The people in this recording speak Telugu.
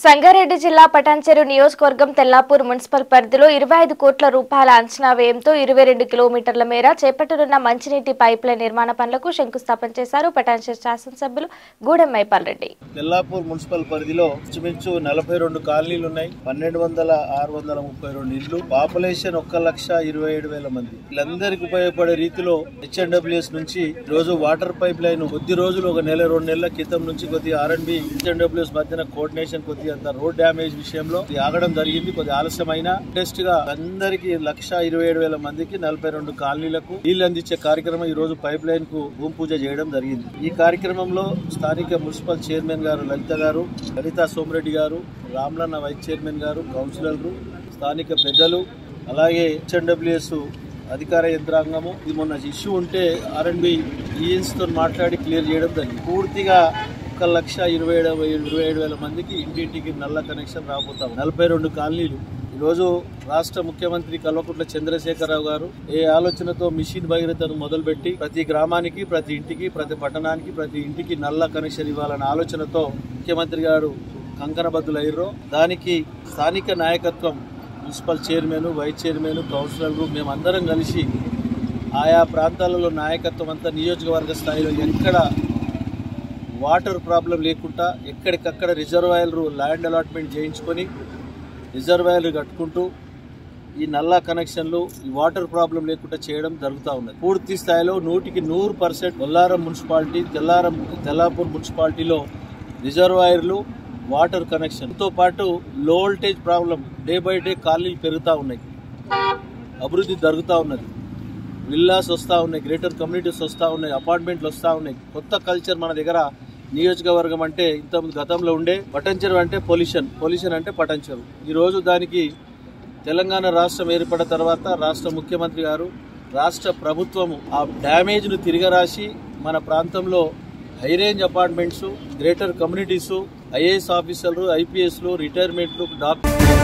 సంగారెడ్డి జిల్లా పటాన్చెరు నియోజకవర్గం తెల్లాపూర్ మున్సిపల్ పరిధిలో ఇరవై ఐదు కోట్ల రూపాయల అంచనా వ్యయంతో ఇరవై రెండు కిలోమీటర్ల మేర చేపట్టనున్న మంచినీటి పైప్ లైన్ నిర్మాణ పనులకు శంకుస్థాపన చేశారు పటాన్చెరు శాసనసభ్యులు గూడెం మైపాల్ రెడ్డి తెల్లాపూర్ మున్సిపల్ పరిధిలో ఇంచుమించు నలభై రెండు కాలనీలు ఉన్నాయి పన్నెండు వందల ఆరు వందల ముప్పై రెండు ఇళ్లు పాపులేషన్ ఒక్క లక్ష ఇరవై ఏడు వేల మంది వీళ్ళందరికీ ఉపయోగపడే రీతిలో హెచ్ఎన్డబ్ల్యూఎస్ నుంచి ఈ రోజు వాటర్ పైప్ లైన్ కొద్ది రోజులు ఒక నెల రెండు నెలల క్రితం నుంచి కొద్ది ఆర్ఎండ్బి హెచ్ఎన్డబ్ల్యూఎస్ మధ్యన కోఆర్డినేషన్ కొద్ది అంత రోడ్ డ్యామేజ్ విషయంలో ఇది ఆగడం జరిగింది కొద్ది ఆలస్యమైన లేటెస్ట్ గా అందరికి లక్ష ఇరవై ఏడు వేల మందికి నలభై రెండు కాలనీలకు నీళ్లు అందించే కార్యక్రమం ఈ రోజు పైప్ లైన్ కు భూమి పూజ చేయడం జరిగింది ఈ కార్యక్రమంలో స్థానిక మున్సిపల్ చైర్మన్ గారు లలిత గారు లలిత సోమిరెడ్డి గారు రామ్లన్న వైస్ చైర్మన్ గారు కౌన్సిలర్లు స్థానిక పెద్దలు అలాగే హెచ్ఎన్డబ్ల్యూఎస్ అధికార యంత్రాంగము ఇది మొన్న ఇష్యూ ఉంటే ఆర్ఎండ్బి ఈఎన్స్ తో మాట్లాడి క్లియర్ చేయడం జరిగింది పూర్తిగా ఒక లక్ష ఇరవై ఏడు ఇరవై ఏడు వేల మందికి ఇంటింటికి నల్ల కనెక్షన్ రాబోతాం నలభై రెండు కాలనీలు ఈరోజు రాష్ట్ర ముఖ్యమంత్రి కల్వకుంట్ల చంద్రశేఖరరావు గారు ఏ ఆలోచనతో మిషన్ భగీరథను మొదలుపెట్టి ప్రతి గ్రామానికి ప్రతి ఇంటికి ప్రతి పట్టణానికి ప్రతి ఇంటికి నల్ల కనెక్షన్ ఇవ్వాలన్న ఆలోచనతో ముఖ్యమంత్రి గారు కంకణబద్దులయ్యారో దానికి స్థానిక నాయకత్వం మున్సిపల్ చైర్మన్ వైస్ చైర్మన్ కౌన్సిలర్లు మేమందరం కలిసి ఆయా ప్రాంతాలలో నాయకత్వం అంతా నియోజకవర్గ స్థాయిలో ఎక్కడ వాటర్ ప్రాబ్లం లేకుండా ఎక్కడికక్కడ రిజర్వాయర్లు ల్యాండ్ అలాట్మెంట్ చేయించుకొని రిజర్వాయర్లు కట్టుకుంటూ ఈ నల్లా కనెక్షన్లు ఈ వాటర్ ప్రాబ్లం లేకుండా చేయడం జరుగుతూ ఉన్నది పూర్తి స్థాయిలో నూటికి నూరు పర్సెంట్ బొల్లారం మున్సిపాలిటీ తెల్లారం తెల్లాపూర్ మున్సిపాలిటీలో రిజర్వాయర్లు వాటర్ కనెక్షన్తో పాటు low voltage problem day by day కాలనీలు పెరుగుతూ ఉన్నాయి అభివృద్ధి జరుగుతూ ఉన్నది విల్లాస్ వస్తూ ఉన్నాయి గ్రేటర్ కమ్యూనిటీస్ వస్తూ ఉన్నాయి అపార్ట్మెంట్లు వస్తూ ఉన్నాయి కొత్త కల్చర్ మన దగ్గర నియోజకవర్గం అంటే ఇంత గతంలో ఉండే పటంచెరు అంటే పొల్యూషన్ పొల్యూషన్ అంటే పటంచెరు ఈరోజు దానికి తెలంగాణ రాష్ట్రం ఏర్పడిన తర్వాత రాష్ట్ర ముఖ్యమంత్రి గారు రాష్ట్ర ప్రభుత్వము ఆ డ్యామేజ్ను తిరగరాసి మన ప్రాంతంలో high range apartments greater communities IAS ఆఫీసర్లు ఐపీఎస్లు రిటైర్మెంట్లు డాక్టర్